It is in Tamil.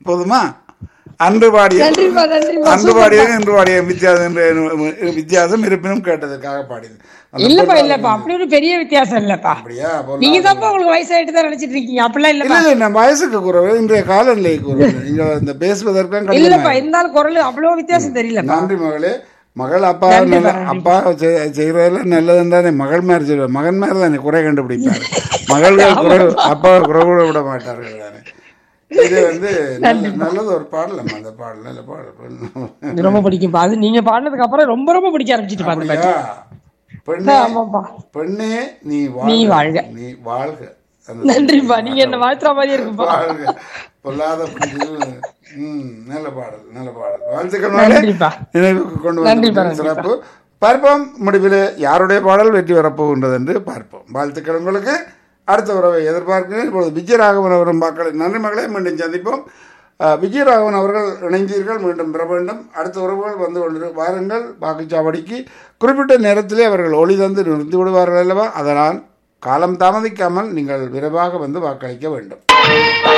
போதுமா அன்று பாடிய நன்றிப்பா நன்றிப்பா அன்று பாடியது இன்று பாடிய வித்தியாசம் என்ற வித்தியாசம் இருப்பினும் கேட்டதற்காக பாடியது அந்த இல்லப்பா இல்லப்பா அப்படி ஒரு பெரிய வித்தியாசம் இல்லப்பா அப்படியா பொருளாதார- நீங்க தான்ப்பா உங்களுக்கு வயசாயிட்டு தான் நினைச்சிட்டு இருக்கீங்க அப்படிலாம் இல்ல இல்லப்பா இல்ல நம்ம வயசுக்கு குறைவு இன்றைய காலநிலை குறைவு நீங்க இந்த பேசுவதற்கும் இல்லப்பா கடினம் இருந்தாலும் குரல் அவ்வளவு வித்தியாசம் தெரியலப்பா நன்றி மகளே மகள் அப்பா நல்ல அப்பா செய்- செய்யறதுல நல்லதுன்னு தானே மகள் மாதிரி சொல்லுவார் மகன் மாதிரி தானே குறை கண்டுபிடிப்பார் மகள்கள் குறை அப்பா குறை கூட விட மாட்டார்கள் தானே இது வந்து நல்ல- நல்லது ஒரு பாடல் அம்மா அந்த பாடல் நல்ல பாடல் இது ரொம்ப பிடிக்கும்பா அது நீங்க பாடினதுக்கு அப்புறம் ரொம்ப ரொம்ப பிடிக்க ஆரம்பிச்சிட்டு பாருங்க அப்படியா பெண்ணே ஆமாப்பா பெண்ணே நீ நீ வாழ்க வாழ்க. நீ வாழ்க அந்த நன்றிப்பா நீங்க என்ன வாழ்த்துற மாதிரி இருக்குப்பா வாழ்க பொல்லாத புண்ணியம். ம் நல்ல பாடல் நல்ல பாடல் வாழ்த்துக்கள் மகளே. நன்றிப்பா. நினைவுக்கு கொண்டு நன்றிப்பா, வந்து சிறப்பு பார்ப்போம் முடிவில் யாருடைய பாடல் வெற்றி வரப்போகின்றது என்று பார்ப்போம் வாழ்த்துக்கள் உங்களுக்கு அடுத்த உறவை எதிர்பார்க்கிறேன் இப்பொழுது விஜயராகவன் அவரும் பார்க்கல நன்றி மகளே மீண்டும் சந்திப்போம் அஹ், விஜயராகவன் அவர்கள் இணைந்தீர்கள் மீண்டும் பெற வேண்டும் அடுத்த உறவுகள் வந்து கொண்டு வாருங்கள் வாக்குச்சாவடிக்கு குறிப்பிட்ட நேரத்திலே அவர்கள் ஒளி தந்து நிறுத்தி விடுவார்கள் அல்லவா அதனால் காலம் தாமதிக்காமல் நீங்கள் விரைவாக வந்து வாக்களிக்க வேண்டும்